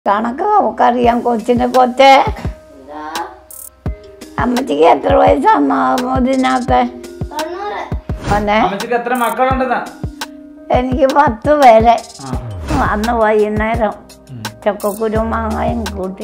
കണക്ക് അവക്കറിയാം കൊച്ചിനെ കൊച്ചേ അമ്മച്ചിക്ക് എത്ര വയസ്സാണ് ഇതിനകത്തെ അന്നെ അമ്മച്ചിക്ക് എത്ര മക്കളുണ്ടെന്നാ എനിക്ക് പത്ത് പേരെ ആ അന്ന് വൈകുന്നേരം ചക്കക്കുരു മാങ്ങയും കൂട്ടി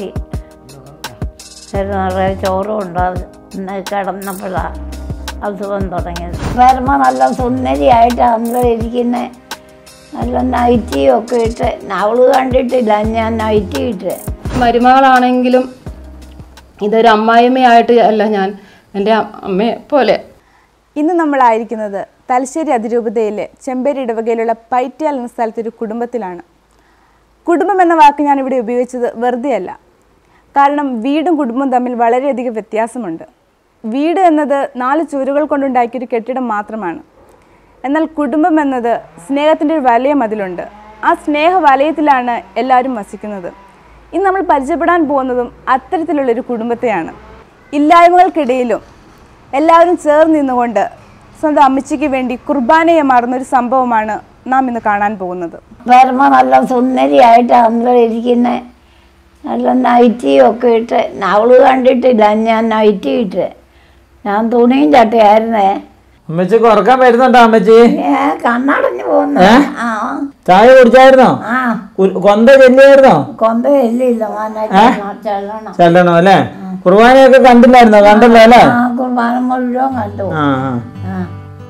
ഒരു നിറയെ ചോറും ഉണ്ടാവും ഇന്ന് കിടന്നപ്പോഴാണ് അസുഖം തുടങ്ങിയത് വരുമ്പോൾ നല്ല സുന്ദരിയായിട്ടാണല്ലോ ഇരിക്കുന്നത് നല്ല നൈറ്റിയും ഒക്കെ ഇട്ട് അവള് കണ്ടിട്ടില്ല ഞാൻ നൈറ്റി ഇട്ട് മരുമകളാണെങ്കിലും ഇതൊരു അമ്മായിമ്മയായിട്ട് അല്ല ഞാൻ എൻ്റെ അമ്മയെ പോലെ ഇന്ന് നമ്മളായിരിക്കുന്നത് തലശ്ശേരി അതിരൂപതയിലെ ചെമ്പേരി ഇടവകയിലുള്ള പൈറ്റ്യാൽ എന്ന സ്ഥലത്തെ ഒരു കുടുംബത്തിലാണ് കുടുംബം എന്ന വാക്ക് ഞാൻ ഇവിടെ ഉപയോഗിച്ചത് വെറുതെയല്ല കാരണം വീടും കുടുംബവും തമ്മിൽ വളരെയധികം വ്യത്യാസമുണ്ട് വീട് എന്നത് നാല് ചുവരുകൾ കൊണ്ടുണ്ടാക്കിയൊരു കെട്ടിടം മാത്രമാണ് എന്നാൽ കുടുംബം എന്നത് സ്നേഹത്തിൻ്റെ ഒരു വലയം അതിലുണ്ട് ആ സ്നേഹ വലയത്തിലാണ് എല്ലാവരും വസിക്കുന്നത് ഇന്ന് നമ്മൾ പരിചയപ്പെടാൻ പോകുന്നതും അത്തരത്തിലുള്ളൊരു കുടുംബത്തെയാണ് ഇല്ലായ്മകൾക്കിടയിലും എല്ലാവരും ചേർന്ന് നിന്നുകൊണ്ട് സ്വന്തം അമ്മച്ചിക്ക് വേണ്ടി കുർബാനയെ മാറുന്ന ഒരു സംഭവമാണ് നാം ഇന്ന് കാണാൻ പോകുന്നത് വരുമ്പോൾ നല്ല സുന്ദരിയായിട്ടാണല്ലോ ഇരിക്കുന്നത് നല്ല നൈറ്റിയും ഒക്കെ ഇട്ട് അവള് കണ്ടിട്ടില്ല ഞാൻ നൈറ്റി ഇട്ട് ഞാൻ തുണിയും ചട്ടയായിരുന്നേ അമ്മച്ചിക്ക് ഉറക്കാൻ വരുന്നുണ്ടോ അമ്മച്ചി ഏ കണ്ണടഞ്ഞു പോകുന്നു ആ ചായ കുടിച്ചായിരുന്നോ ആ ഉ- കൊന്ത ചെല്ലിയായിരുന്നോ കൊന്ത ഇല്ലില്ല മോനെ ചെല്ലണം ചെല്ലണോ അല്ലേ കുർബാനയൊക്കെ കണ്ടില്ലായിരുന്നോ കണ്ടല്ലോ അല്ലേ ആ കുർബാന മുഴുവൻ കണ്ടു ആ ആ ആ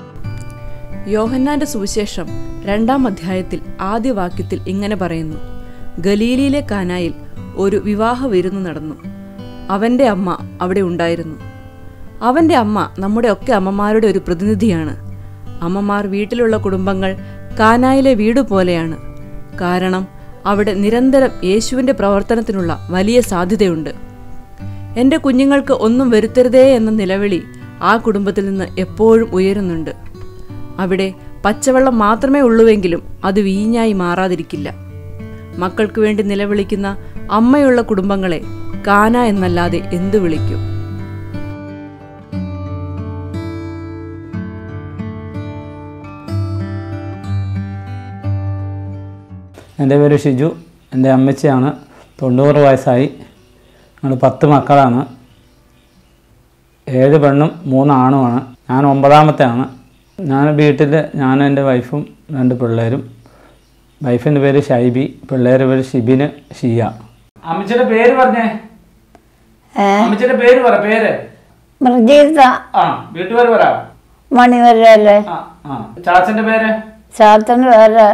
യോഹന്നാന്റെ സുവിശേഷം രണ്ടാം അധ്യായത്തിൽ ആദ്യ വാക്യത്തിൽ ഇങ്ങനെ പറയുന്നു ഗലീലിയിലെ കാനായിൽ ഒരു വിവാഹ വിരുന്ന് നടന്നു അവന്റെ അമ്മ അവിടെ ഉണ്ടായിരുന്നു അവന്റെ അമ്മ നമ്മുടെ ഒക്കെ അമ്മമാരുടെ ഒരു പ്രതിനിധിയാണ് അമ്മമാർ വീട്ടിലുള്ള കുടുംബങ്ങൾ കാനായിലെ വീട് പോലെയാണ് കാരണം അവിടെ നിരന്തരം യേശുവിന്റെ പ്രവർത്തനത്തിനുള്ള വലിയ സാധ്യതയുണ്ട് എൻ്റെ കുഞ്ഞുങ്ങൾക്ക് ഒന്നും വരുത്തരുതേ എന്ന നിലവിളി ആ കുടുംബത്തിൽ നിന്ന് എപ്പോഴും ഉയരുന്നുണ്ട് അവിടെ പച്ചവെള്ളം മാത്രമേ ഉള്ളുവെങ്കിലും അത് വീഞ്ഞായി മാറാതിരിക്കില്ല മക്കൾക്ക് വേണ്ടി നിലവിളിക്കുന്ന അമ്മയുള്ള കുടുംബങ്ങളെ കാന എന്നല്ലാതെ എന്തു വിളിക്കും എൻ്റെ പേര് ഷിജു എൻ്റെ അമ്മച്ചിയാണ് തൊണ്ണൂറ് വയസ്സായി ഞങ്ങൾ പത്ത് മക്കളാണ് ഏഴ് പെണ്ണും മൂന്ന് ആണുമാണ് ഞാൻ ഒമ്പതാമത്തെയാണ് ഞാൻ വീട്ടിൽ ഞാനും എൻ്റെ വൈഫും രണ്ട് പിള്ളേരും വൈഫിൻ്റെ പേര് ഷൈബി പിള്ളേരുടെ പേര് ഷിബിന് ഷിയ അമ്മച്ചിയുടെ പേര് പറഞ്ഞേ ഏ അമ്മച്ചിയുടെ പേര് പറ പേര് മൃഗീത ആ വീട്ടുപേര് പറ മണിവരല്ലേ ആ ആ ചാച്ചൻ്റെ പേര് ചാത്തന് വേറെ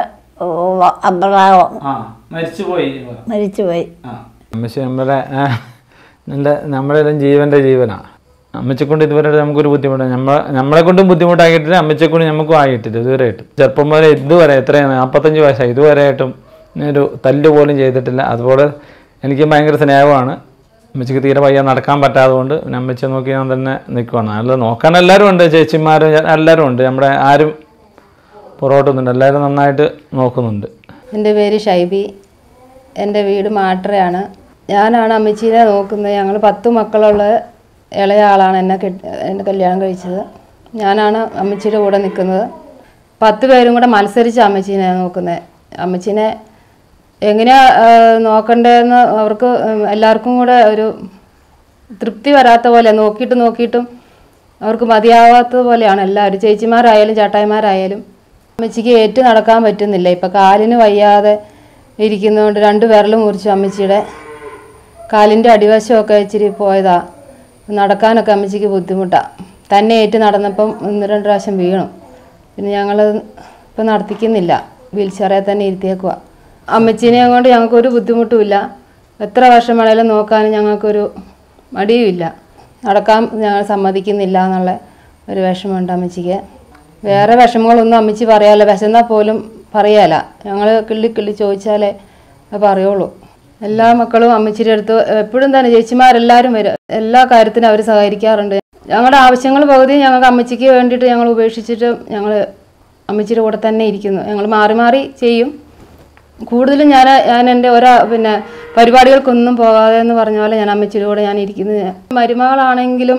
അബ്രാവം ആ മരിച്ചുപോയി മരിച്ചുപോയി ആ അമ്മച്ചി നമ്മുടെ എൻ്റെ നമ്മുടെ എല്ലാം ജീവൻ്റെ ജീവനാണ് അമ്മച്ചെ കൊണ്ട് ഇതുവരെ നമുക്കൊരു ബുദ്ധിമുട്ടാണ് നമ്മ നമ്മളെ കൊണ്ടും ബുദ്ധിമുട്ടാക്കിയിട്ടില്ല അമ്മച്ചെ കൊണ്ട് നമുക്കും ആയിട്ടില്ല ഇതുവരെയായിട്ടും ചെറുപ്പം മുതലേ ഇതുവരെ എത്രയാണ് നാൽപ്പത്തഞ്ച് വയസ്സായി ഇതുവരെയായിട്ടും ഒരു തല്ല് പോലും ചെയ്തിട്ടില്ല അതുപോലെ എനിക്ക് ഭയങ്കര സ്നേഹമാണ് അമ്മച്ചിക്ക് തീരെ വയ്യ നടക്കാൻ പറ്റാതെ കൊണ്ട് പിന്നെ അമ്മച്ചിയെ നോക്കി ഞാൻ തന്നെ നിൽക്കുവാണ് അല്ല നോക്കാൻ എല്ലാവരും ഉണ്ട് ചേച്ചിമാരും എല്ലാവരും ഉണ്ട് നമ്മുടെ ആരും പുറകോട്ടൊന്നുണ്ട് എല്ലാവരും നന്നായിട്ട് നോക്കുന്നുണ്ട് എൻ്റെ പേര് ഷൈബി എൻ്റെ വീട് മാട്രയാണ് ഞാനാണ് അമ്മച്ചീനെ നോക്കുന്നത് ഞങ്ങൾ പത്ത് മക്കളുള്ള ഇളയ ആളാണ് എന്നെ കെട്ടി എന്നെ കല്യാണം കഴിച്ചത് ഞാനാണ് അമ്മച്ചിയുടെ കൂടെ നിൽക്കുന്നത് പത്ത് പേരും കൂടെ മത്സരിച്ച് അമ്മച്ചീനെ നോക്കുന്നത് അമ്മച്ചീനെ എങ്ങനെയാ ആ, നോക്കണ്ടതെന്ന് അവർക്ക് എല്ലാവർക്കും കൂടെ ഒരു തൃപ്തി വരാത്ത പോലെ നോക്കിയിട്ട് നോക്കിയിട്ടും അവർക്ക് മതിയാവാത്തത് പോലെയാണ് എല്ലാവരും ചേച്ചിമാരായാലും ചേട്ടായിമാരായാലും അമ്മച്ചിക്ക് ഏറ്റു നടക്കാൻ പറ്റുന്നില്ല ഇപ്പം കാലിന് വയ്യാതെ ഇരിക്കുന്നതുകൊണ്ട് രണ്ട് വിരൽ മുറിച്ചു അമ്മച്ചിയുടെ കാലിൻ്റെ അടിവശമൊക്കെ ഇച്ചിരി പോയതാ നടക്കാനൊക്കെ അമ്മച്ചിക്ക് ബുദ്ധിമുട്ടാണ് തന്നെ ഏറ്റു നടന്നപ്പം ഒന്ന് രണ്ട് പ്രാവശ്യം വീണു പിന്നെ ഞങ്ങൾ ഇപ്പം നടത്തിക്കുന്നില്ല വീൽ ചെയറിൽ തന്നെ ഇരുത്തിയേക്കുക അമ്മച്ചീനെയും കൊണ്ട് ഞങ്ങൾക്കൊരു ബുദ്ധിമുട്ടുമില്ല എത്ര വർഷം വേണേലും നോക്കാനും ഞങ്ങൾക്കൊരു മടിയുമില്ല നടക്കാൻ ഞങ്ങൾ സമ്മതിക്കുന്നില്ല എന്നുള്ള ഒരു വിഷമമുണ്ട് അമ്മച്ചിക്ക് വേറെ വിഷമങ്ങളൊന്നും അമ്മച്ചി പറയാല്ല വിശന്നാൽ പോലും പറയാല ഞങ്ങൾ കിള്ളി കിള്ളി ചോദിച്ചാലേ അത് പറയുള്ളൂ എല്ലാ മക്കളും അമ്മച്ചിയുടെ അടുത്ത് എപ്പോഴും തന്നെ ചേച്ചിമാരെല്ലാവരും വരും എല്ലാ കാര്യത്തിനും അവർ സഹകരിക്കാറുണ്ട് ഞങ്ങളുടെ ആവശ്യങ്ങൾ പകുതി ഞങ്ങൾക്ക് അമ്മച്ചിക്ക് വേണ്ടിയിട്ട് ഞങ്ങൾ ഉപേക്ഷിച്ചിട്ട് ഞങ്ങൾ അമ്മച്ചിയുടെ കൂടെ തന്നെ ഇരിക്കുന്നു ഞങ്ങൾ മാറി മാറി ചെയ്യും കൂടുതലും ഞാൻ ഞാൻ എൻ്റെ ഒരാ പിന്നെ പരിപാടികൾക്കൊന്നും പോകാതെ എന്ന് പറഞ്ഞ പോലെ ഞാൻ അമ്മച്ചിയുടെ കൂടെ ഞാൻ ഇരിക്കുന്നത് മരുമകളാണെങ്കിലും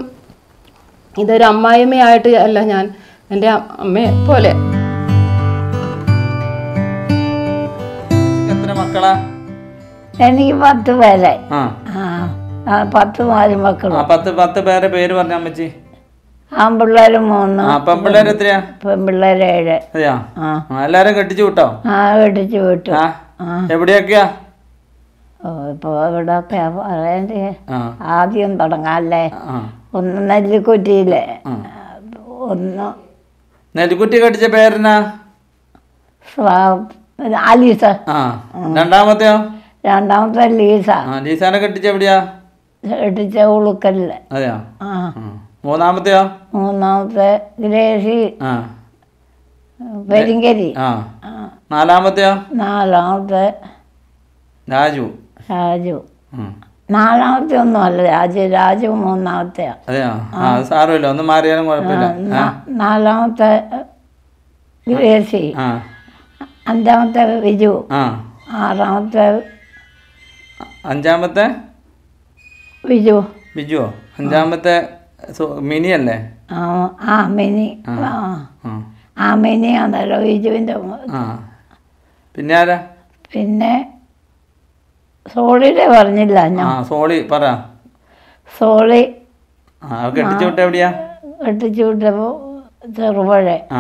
ഇതൊരു അമ്മായിമ്മയായിട്ട് അല്ല ഞാൻ എൻ്റെ അമ്മയെ പോലെ എത്ര മക്കളാ എനിക്ക് പത്ത് പേരെ ആ ആ ആ, പത്ത് മരുമക്കളും ആ പത്ത് പത്ത് പേരെ പേര് പറഞ്ഞ അമ്മച്ചി ആൺപിള്ളേർ മൂന്ന് ആ പെമ്പിള്ളേർ എത്രയാ പെൺപിള്ളേർ ഏഴ് അതെയാ ആ ആ, എല്ലാരും കെട്ടിച്ചു വിട്ടോ ആ കെട്ടിച്ച് വിട്ടു ആ ആ എവിടെയൊക്കെയാ ഓ ഇപ്പോൾ ഇവിടെയൊക്കെ പറയണ്ടേ ആ ആദ്യം തുടങ്ങാല്ലേ ആ ഒന്ന് നെല്ലിക്കുറ്റിയിലെ ആ. ഒന്ന് നെല്ലിക്കുറ്റി കെട്ടിച്ച പേരെന്നാ സ്വാ- ആലീസ ആ രണ്ടാമത്തെയോ രണ്ടാമത്തെ ലീസ ആ ലീസാനെ കെട്ടിച്ച എവിടെയാ കെട്ടിച്ച ഉളുക്കല്ല് അതെയാ ആ ആ. മൂന്നാമത്തെയോ മൂന്നാമത്തെ ഗ്രേസി ആ പെരിങ്കരി ആ നാലാമത്തെയോ നാലാമത്തെ രാജു രാജു ഉം. നാലാമത്തെ ഒന്നുമല്ല രാജു രാജു മൂന്നാമത്തെയാ അതെയോ ആ അത് സാരമില്ല ഒന്ന് മാറിയാലും കുഴപ്പമില്ല ആ നാ- നാലാമത്തെ ഗ്രേസി ആ അഞ്ചാമത്തെ വിജു ആ ആറാമത്തെ അഞ്ചാമത്തെ വിജു ബിജുവോ അഞ്ചാമത്തെ സു- മിനി അല്ലേ ആ ആ മിനി ആ ആ ആ മിനി ആണല്ലോ വിജുവിൻ്റെ മോ- ആ പിന്നെ ആരാ പിന്നെ സോളിയുടെ പറഞ്ഞില്ല ആ ഞാൻ സോളി പറ സോളി ആ അത് കെട്ടിച്ചു വിട്ട എവിടെയാ കെട്ടിച്ചു വിട്ടപ്പോൾ ചെറുപഴ ആ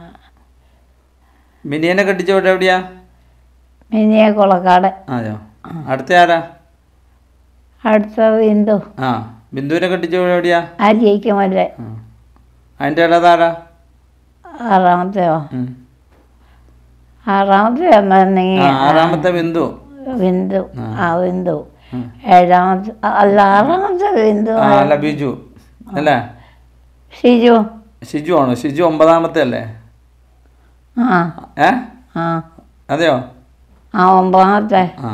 മിനിയനെ കെട്ടിച്ചു വിട്ട എവിടെയാ മിനിയെ കൊളക്കാട് അതെയോ അടുത്ത ആരാ അടുത്ത ബിന്ദു ആ ബിന്ദുവിനെ കെട്ടിച്ചു വിട്ട എവിടെയാ അരിയിക്കുമല്ലേ ആ അതിൻ്റെ ഇടതാരാ ആറാമത്തെയോ ഉം. ആറാമത്തെ ആ എന്നെങ്കിൽ ആറാമത്തെ ബിന്ദു ബിന്ദു ആ ബിന്ദു ഏഴാമത്തെ അല്ല ആറാമത്തെ ബിന്ദു ആ അല്ല ബിജു അല്ലേ ഷിജു ഷിജു ആണോ ഷിജു ഒമ്പതാമത്തെ അല്ലേ ആ ഏ ആ അതെയോ ആ ഒമ്പതാമത്തെ ആ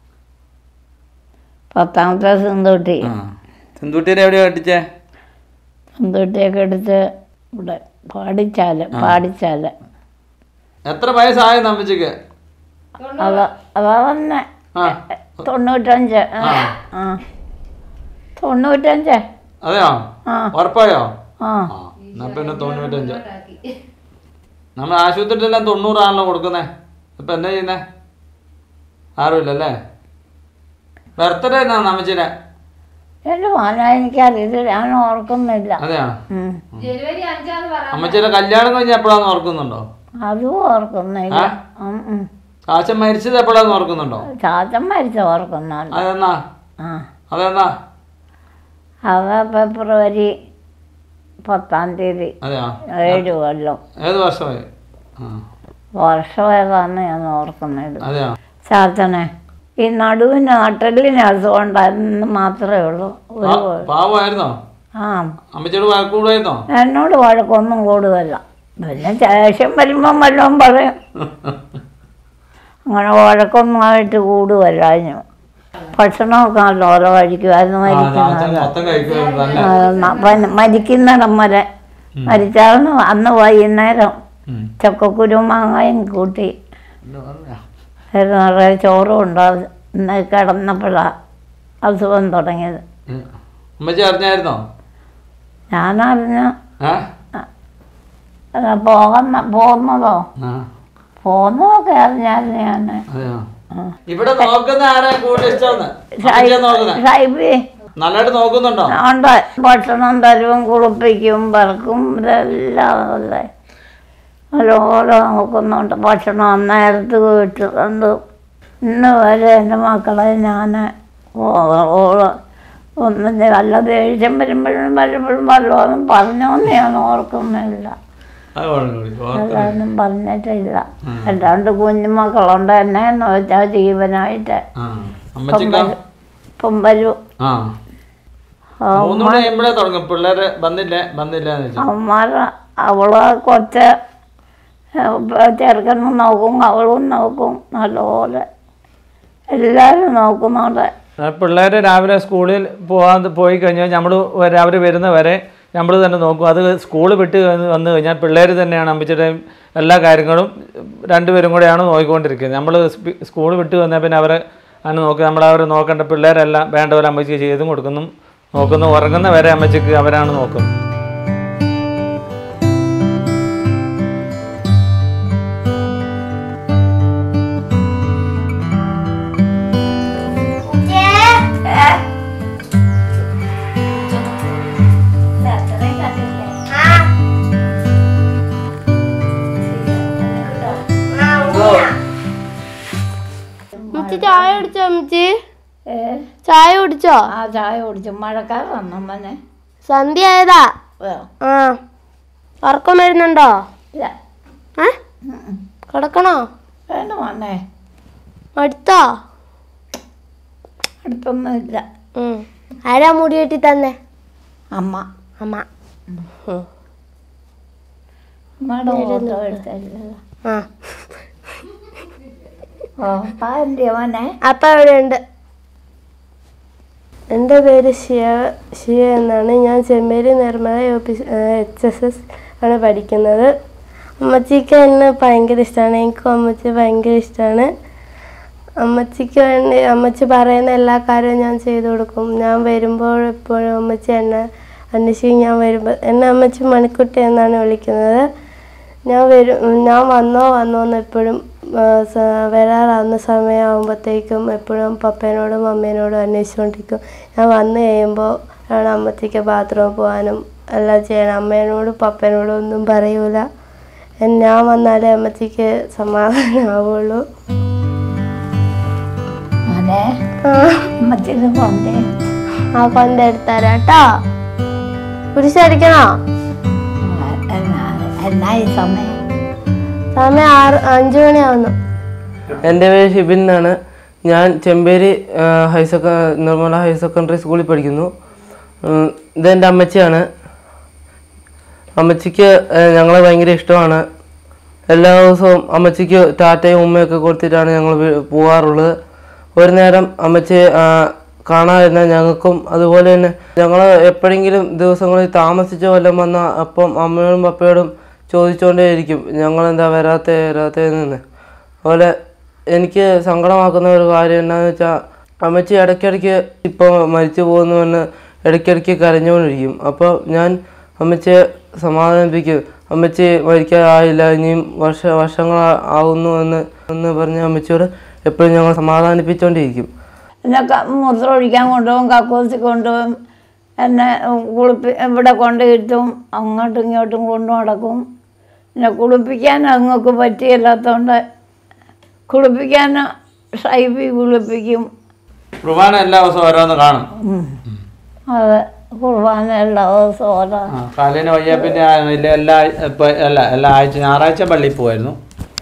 പത്താമത്തെ സിന്ദൂട്ടി ആ സിന്ദൂട്ടിയുടെ എവിടെയാ കെട്ടിച്ചേ സിന്ദൂട്ടിയൊക്കെ എടുത്ത് ഇവിടെ പാടിച്ചാല് പാടിച്ചാല് എത്ര വയസ്സായി അമ്മച്ചിക്ക് അവ അവ വന്നെ ആ തൊണ്ണൂറ്റഞ്ച് ആ ആ തൊണ്ണൂറ്റഞ്ച് അതെയോ ആ ഉറപ്പായോ ആ ആ എന്നാ പിന്നെ തൊണ്ണൂറ്റഞ്ച് നമ്മൾ ആശുപത്രിയിലെല്ലാം തൊണ്ണൂറാണല്ലോ കൊടുക്കുന്നേ ഇപ്പൊ എന്താ ചെയ്യുന്നേ ആരുമില്ലല്ലേ ബർത്ത്ഡേ എന്നാ അമ്മച്ചിനെ എൻ്റെ മോനെ എനിക്കറിയില്ല ഞാൻ ഓർക്കുന്നില്ല അതെയാ ഉം. അമ്മച്ചിയുടെ കല്യാണം കഴിഞ്ഞ് എപ്പോഴാന്ന് ഓർക്കുന്നുണ്ടോ അതും ഓർക്കുന്നില്ല ഉം, ഉം. ചാച്ചൻ മരിച്ചത് എപ്പോഴാന്ന് ഓർക്കുന്നുണ്ടോ ചാച്ചൻ മരിച്ച ഓർക്കുന്നുണ്ട് അതെന്നാ ആ അതെന്നാ അവ ഫെബ്രുവരി പത്താം തീയതി അതെയാ ഏഴ് കൊല്ലം ഏത് വർഷമായി ആ വർഷം ഏതാന്ന് ഞാൻ ഓർക്കുന്നില്ല അതെയാ ചാച്ചനെ ഈ നടുവിന് നട്ടലിന് അസുഖം ഉണ്ടായിരുന്നു മാത്രമേ ഉള്ളൂ ഒരു പാ- കുഴ- പാവമായിരുന്നോ ആ അമ്മച്ചിയോട് വഴക്കൂടായിരുന്നോ എന്നോട് വഴക്കൊന്നും കൂടുതല പിന്നെ ശേഷം വരുമ്പം വല്ലതും പറയും അങ്ങനെ വഴക്കൊന്നുമായിട്ട് കൂടുവല്ലാഞ്ഞു ഭക്ഷണമൊക്കെ നല്ലോലെ കഴിക്കുമായിരുന്നു ആ, ചാച്ചൻ മരിക്കുന്നത് മൊത്തം കഴിക്കുമായിരുന്നു തന്നെ ആ, മ- പ- മരിക്കുന്നിടം വരെ മരിച്ചാലും അന്ന് വൈകുന്നേരം ഉം. ചക്കക്കുരു മാങ്ങയും കൂട്ടി ഒരു നിറയെ ചോറും ഉണ്ടാവും ഇന്ന് കിടന്നപ്പോഴാണ് അസുഖം തുടങ്ങിയത് ഉം. അമ്മച്ചി അറിഞ്ഞായിരുന്നോ ഞാനറിഞ്ഞ ഏ പോകുന്ന പോകുന്നതോ ആ പോകുന്നതൊക്കെ അറിഞ്ഞായിരുന്നു ഞാൻ അതെയോ ഇവിടെ നോക്കുന്ന ആരാ കൂടുതൽ ഇഷ്ടമെന്ന് അമ്മച്ചിയാ നോക്കുന്നേ ഷൈബി നല്ലതായിട്ട് നോക്കുന്നുണ്ടോ ഉണ്ട് ഭക്ഷണം തരും കുളിപ്പിക്കും പറക്കും ഇതെല്ലാം അല്ലേ നല്ലപോലെ നോക്കുന്നുണ്ട് ഭക്ഷണം അന്നേരത്ത് വീട്ടിലുണ്ട് ഇന്ന് വരെ എൻ്റെ മക്കളെ ഞാൻ ഒന്നും വല്ല ദേഷ്യം വരുമ്പോഴും വരുമ്പോഴും വല്ലതും പറഞ്ഞോന്ന് ഞാൻ ഓർക്കുന്നില്ല അത് കുഴപ്പമില്ല. ഓർത്ത് അതൊന്നും പറഞ്ഞിട്ടില്ല അല്ലാണ്ട് കുഞ്ഞുമക്കളുണ്ട് എന്നെ എന്ന് വെച്ചാൽ ജീവനായിട്ട് ആ അമ്മച്ചിക്കോ ഇപ്പം വരും ആ മൂന്നുകൂടെ കഴിയുമ്പോഴേ തുടങ്ങും പിള്ളേര് വന്നില്ലേ വന്നില്ല എന്ന് വെച്ചാൽ അവന്മാർ അവള് കൊച്ച ചെറുക്കനും നോക്കും അവളും നോക്കും നല്ലപോലെ എല്ലാവരും നോക്കുന്നുണ്ട് പിള്ളേർ രാവിലെ സ്കൂളിൽ പോകാൻ പോയി കഴിഞ്ഞാൽ നമ്മൾ അവർ വരുന്ന വരെ നമ്മൾ തന്നെ നോക്കും അത് സ്കൂൾ വിട്ട് വന്ന് വന്നു കഴിഞ്ഞാൽ പിള്ളേർ തന്നെയാണ് അമ്മച്ചിയുടെ എല്ലാ കാര്യങ്ങളും രണ്ടുപേരും കൂടെയാണ് നോക്കിക്കൊണ്ടിരിക്കുന്നത് നമ്മൾ സ്കൂൾ വിട്ട് വന്നാൽ പിന്നെ അവരെ ആണ് നോക്കി നമ്മൾ അവരെ നോക്കേണ്ട പിള്ളേരെല്ലാം വേണ്ട പോലെ അമ്മച്ചിക്ക് ചെയ്തും കൊടുക്കുന്നു നോക്കുന്നു ഉറങ്ങുന്ന വരെ അമ്മച്ചിക്ക് അവരാണ് നോക്കുന്നത് അമ്മച്ചി ഏ ചായ കുടിച്ചോ ആ ചായ കുടിച്ചു മഴക്കാർ വന്നമ്മനെ സന്ധ്യ ആയതാ ആ ഉറക്കം വരുന്നുണ്ടോ ഇല്ല ഏ കിടക്കണോ വേണ്ട വന്നേ അടുത്തോ അടുത്തൊന്നും ഇല്ല ഉം. ആരാ മുടി കെട്ടി തന്നെ അമ്മ അമ്മ ഉം. അമ്മയുടെ ഫോട്ടോ എടുത്തില്ലല്ലോ ആ ഓ പാ എന്തിയോ മോനെ അപ്പ ഇവിടെ ഉണ്ട് എൻ്റെ പേര് ഷിയ ഷിയ എന്നാണ് ഞാൻ Chemmeri Nirmala H S S ആണ് പഠിക്കുന്നത് അമ്മച്ചിക്ക് എന്നെ ഭയങ്കര ഇഷ്ടമാണ് എനിക്കും അമ്മച്ചി ഭയങ്കര ഇഷ്ടമാണ് അമ്മച്ചിക്ക് വേണ്ടി അമ്മച്ചി പറയുന്ന എല്ലാ കാര്യവും ഞാൻ ചെയ്തു കൊടുക്കും ഞാൻ വരുമ്പോൾ എപ്പോഴും അമ്മച്ചി എന്നെ അന്വേഷിക്കും ഞാൻ വരുമ്പോൾ എന്നെ അമ്മച്ചി മണിക്കുട്ടി എന്നാണ് വിളിക്കുന്നത് ഞാൻ വരും ഞാൻ വന്നോ വന്നോ എന്ന് എപ്പോഴും ആ, സ- വരാറാവുന്ന സമയമാകുമ്പോഴത്തേക്കും എപ്പോഴും പപ്പേനോടും അമ്മേനോടും അന്വേഷിച്ചുകൊണ്ടിരിക്കും ഞാൻ വന്നു കഴിയുമ്പോൾ ആണ് അമ്മച്ചിക്ക് ബാത്റൂമിൽ പോകാനും എല്ലാം ചെയ്യണം അമ്മേനോടും പപ്പേനോടും ഒന്നും പറയൂല എൻ- ഞാൻ വന്നാലേ അമ്മച്ചിക്ക് സമാധാനമാവുള്ളൂ മോനെ ആ അമ്മച്ചിന് പോണ്ടേ ആ കൊണ്ടെടുത്തരാം കേട്ടോ കുരിശടിക്കണോ എന്നാ ഈ സമയം സമയം ആറ് അഞ്ചു മണിയാവുന്നു എൻ്റെ പേര് ഷിബിൻ എന്നാണ് ഞാൻ ചെമ്പേരി ആ, higher sec Nirmala higher secondary സ്കൂളിൽ പഠിക്കുന്നു ഉം, ഇതെൻ്റെ അമ്മച്ചിയാണ് അമ്മച്ചിക്ക് ആ, ഞങ്ങളെ ഭയങ്കര ഇഷ്ടമാണ് എല്ലാ ദിവസവും അമ്മച്ചിക്ക് ടാറ്റയും ഉമ്മയൊക്കെ കൊടുത്തിട്ടാണ് ഞങ്ങൾ വീ- പോവാറുള്ളത് ഒരു നേരം അമ്മച്ചിയെ ആ, കാണാതിരുന്ന ഞങ്ങൾക്കും അതുപോലെ തന്നെ ഞങ്ങൾ എപ്പോഴെങ്കിലും ദിവസങ്ങളിൽ താമസിച്ചോ വല്ലതും വന്നാൽ അപ്പം അമ്മയോടും പപ്പയോടും ചോദിച്ചുകൊണ്ടേയിരിക്കും ഞങ്ങളെന്താ വരാത്തേ വരാത്തേ നിന്ന് അതുപോലെ എനിക്ക് സങ്കടമാക്കുന്ന ഒരു കാര്യം എന്താണെന്ന് വെച്ചാൽ അമ്മച്ചി ഇടയ്ക്കിടയ്ക്ക് ഇപ്പോൾ മരിച്ചു പോകുന്നുവെന്ന് ഇടയ്ക്കിടയ്ക്ക് കരഞ്ഞുകൊണ്ടിരിക്കും അപ്പോൾ ഞാൻ അമ്മച്ചിയെ സമാധാനിപ്പിക്കും അമ്മച്ചി മരിക്കാറായില്ല ഇനിയും വർഷ വർഷങ്ങൾ ആവുന്നു എന്ന് എന്ന് പറഞ്ഞ് അമ്മച്ചിയോട് എപ്പോഴും ഞങ്ങൾ സമാധാനിപ്പിച്ചുകൊണ്ടിരിക്കും എന്നെ ക- മൂത്രം ഒഴിക്കാൻ കൊണ്ടുപോകും കക്കൂസി കൊണ്ടുപോകും എന്നെ കുളിപ്പി ഇവിടെ കൊണ്ടിരുത്തും അങ്ങോട്ടും ഇങ്ങോട്ടും കൊണ്ടു നടക്കും എന്നെ കുളിപ്പിക്കാൻ അങ്ങക്ക് പറ്റിയല്ലാത്തതുകൊണ്ട് കുളിപ്പിക്കാൻ ഷൈബി കുളിപ്പിക്കും കുർബാന എല്ലാ ദിവസവും ഓരോന്ന് കാണും അത് കുർബാന എല്ലാ ദിവസവും ഓരോ ആ, കാലിന് വയ്യാപ്പിന്റെ ആ- ഇല്ല, എല്ലാ ഇപ്പൊ അല്ല എല്ലാ ആഴ്ച ഞായറാഴ്ച പള്ളിയിൽ പോവായിരുന്നു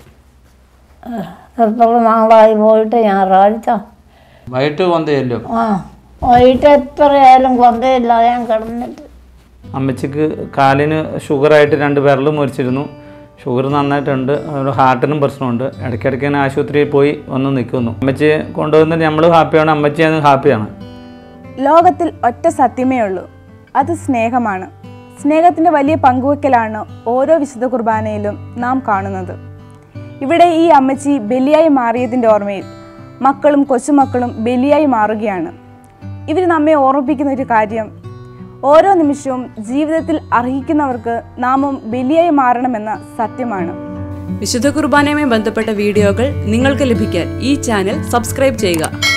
എത്ര നാളായി പോയിട്ട് ഞായറാഴ്ച വൈകിട്ട് കൊന്ത ചെല്ലും ആ വൈകിട്ട് എത്രയായാലും കൊന്തയില്ലാതെ ഞാൻ കിടന്നിട്ട് അമ്മച്ചിക്ക് കാലിന് ഷുഗറായിട്ട് രണ്ട് വിരൽ മുറിച്ചിരുന്നു ഷുഗർ നന്നായിട്ടുണ്ട് അതുപോലെ ഹാർട്ടിനും പ്രശ്നമുണ്ട് ഇടയ്ക്കിടയ്ക്ക് തന്നെ ആശുപത്രിയിൽ പോയി വന്ന് നിൽക്കുന്നു അമ്മച്ചിയെ കൊണ്ടുവന്നിട്ട് നമ്മൾ ഹാപ്പിയാണ് അമ്മച്ചി അത് ഹാപ്പിയാണ് ലോകത്തിൽ ഒറ്റ സത്യമേ ഉള്ളൂ അത് സ്നേഹമാണ് സ്നേഹത്തിൻ്റെ വലിയ പങ്കുവയ്ക്കലാണ് ഓരോ വിശുദ്ധ കുർബാനയിലും നാം കാണുന്നത് ഇവിടെ ഈ അമ്മച്ചി ബലിയായി മാറിയതിൻ്റെ ഓർമ്മയിൽ മക്കളും കൊച്ചുമക്കളും ബലിയായി മാറുകയാണ് ഇവർ നമ്മെ ഓർമ്മിപ്പിക്കുന്ന ഒരു കാര്യം ഓരോ നിമിഷവും ജീവിതത്തിൽ അർഹിക്കുന്നവർക്ക് നാമും ബലിയായി മാറണമെന്ന സത്യമാണ് വിശുദ്ധ കുർബാനയുമായി ബന്ധപ്പെട്ട വീഡിയോകൾ നിങ്ങൾക്ക് ലഭിക്കാൻ ഈ ചാനൽ സബ്സ്ക്രൈബ് ചെയ്യുക